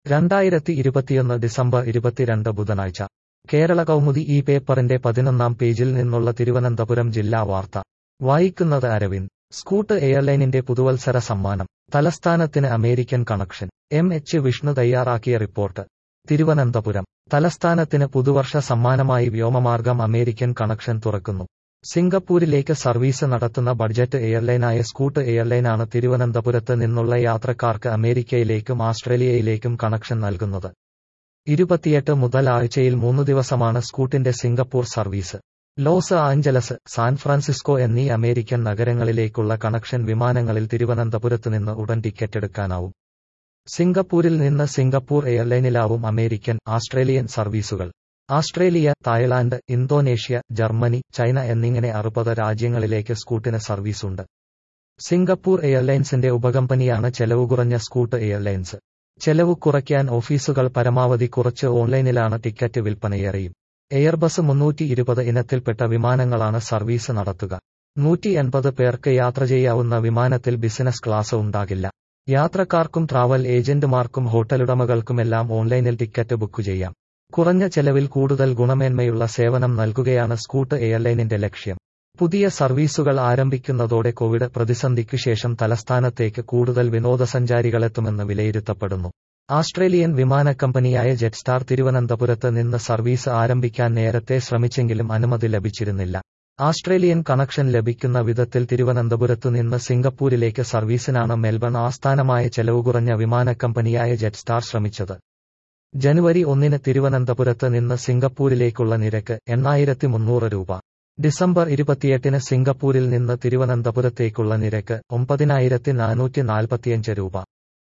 രണ്ടായിരത്തി ഇരുപത്തിയൊന്ന് ഡിസംബർ ഇരുപത്തിരണ്ട് ബുധനാഴ്ച കേരള കൗമുദി ഈ പേപ്പറിന്റെ പതിനൊന്നാം പേജിൽ നിന്നുള്ള തിരുവനന്തപുരം ജില്ലാ വാർത്ത വായിക്കുന്നത് അരവിന്ദ് സ്കൂട്ട് എയർലൈനിന്റെ പുതുവത്സര സമ്മാനം തലസ്ഥാനത്തിന് American connection M H Vishnu തയ്യാറാക്കിയ റിപ്പോർട്ട് തിരുവനന്തപുരം തലസ്ഥാനത്തിന് പുതുവർഷ സമ്മാനമായി വ്യോമമാർഗം അമേരിക്കൻ കണക്ഷൻ തുറക്കുന്നു സിംഗപ്പൂരിലേക്ക് സർവീസ് നടത്തുന്ന ബഡ്ജറ്റ് എയർലൈനായ സ്കൂട്ട് എയർലൈനാണ് തിരുവനന്തപുരത്ത് നിന്നുള്ള യാത്രക്കാർക്ക് അമേരിക്കയിലേക്കും ആസ്ട്രേലിയയിലേക്കും കണക്ഷൻ നൽകുന്നത് ഇരുപത്തിയെട്ട് മുതൽ ആഴ്ചയിൽ മൂന്നു ദിവസമാണ് സ്കൂട്ടിന്റെ Singapore service Los Angeles San Francisco എന്നീ അമേരിക്കൻ നഗരങ്ങളിലേക്കുള്ള കണക്ഷൻ വിമാനങ്ങളിൽ തിരുവനന്തപുരത്ത് നിന്ന് ഉടൻ ടിക്കറ്റ് എടുക്കാനാവും സിംഗപ്പൂരിൽ നിന്ന് സിംഗപ്പൂർ എയർലൈനിലാവും അമേരിക്കൻ ആസ്ട്രേലിയൻ സർവീസുകൾ Australia Thailand Indonesia Germany China എന്നിങ്ങനെ അറുപത് രാജ്യങ്ങളിലേക്ക് സ്കൂട്ടിന് സർവീസുണ്ട് സിംഗപ്പൂർ എയർലൈൻസിന്റെ ഉപകമ്പനിയാണ് ചെലവ് കുറഞ്ഞ സ്കൂട്ട് എയർലൈൻസ് ചെലവ് കുറയ്ക്കാൻ ഓഫീസുകൾ പരമാവധി കുറച്ച് ഓൺലൈനിലാണ് ടിക്കറ്റ് വിൽപ്പനയേറെയും എയർബസ് മുന്നൂറ്റി ഇരുപത് ഇനത്തിൽപ്പെട്ട വിമാനങ്ങളാണ് സർവീസ് നടത്തുക നൂറ്റി എൺപത് പേർക്ക് യാത്ര ചെയ്യാവുന്ന വിമാനത്തിൽ ബിസിനസ് ക്ലാസ് ഉണ്ടാകില്ല യാത്രക്കാർക്കും ട്രാവൽ ഏജന്റുമാർക്കും ഹോട്ടലുടമകൾക്കുമെല്ലാം ഓൺലൈനിൽ ടിക്കറ്റ് ബുക്ക് ചെയ്യാം കുറഞ്ഞ ചെലവിൽ കൂടുതൽ ഗുണമേന്മയുള്ള സേവനം നൽകുകയാണ് സ്കൂട്ട് എയർലൈനിന്റെ ലക്ഷ്യം പുതിയ സർവീസുകൾ ആരംഭിക്കുന്നതോടെ കോവിഡ് പ്രതിസന്ധിക്ക് ശേഷം തലസ്ഥാനത്തേക്ക് കൂടുതൽ വിനോദസഞ്ചാരികളെത്തുമെന്ന് വിലയിരുത്തപ്പെടുന്നു ആസ്ട്രേലിയൻ വിമാന കമ്പനിയായ ജെറ്റ്സ്റ്റാർ തിരുവനന്തപുരത്ത് നിന്ന് സർവീസ് ആരംഭിക്കാൻ നേരത്തെ ശ്രമിച്ചെങ്കിലും അനുമതി ലഭിച്ചിരുന്നില്ല ആസ്ട്രേലിയൻ കണക്ഷൻ ലഭിക്കുന്ന വിധത്തിൽ തിരുവനന്തപുരത്തു നിന്ന് സിംഗപ്പൂരിലേക്ക് സർവീസിനാണ് മെൽബൺ ആസ്ഥാനമായ ചെലവ് കുറഞ്ഞ വിമാന കമ്പനിയായ ജെറ്റ്സ്റ്റാർ ശ്രമിച്ചത് ജനുവരി ഒന്നിന് തിരുവനന്തപുരത്ത് നിന്ന് സിംഗപ്പൂരിലേക്കുള്ള നിരക്ക് എണ്ണായിരത്തി മുന്നൂറ് രൂപ ഡിസംബർ ഇരുപത്തിയെട്ടിന് സിംഗപ്പൂരിൽ നിന്ന് തിരുവനന്തപുരത്തേക്കുള്ള നിരക്ക് ഒമ്പതിനായിരത്തി നാനൂറ്റി നാൽപ്പത്തിയഞ്ച് രൂപ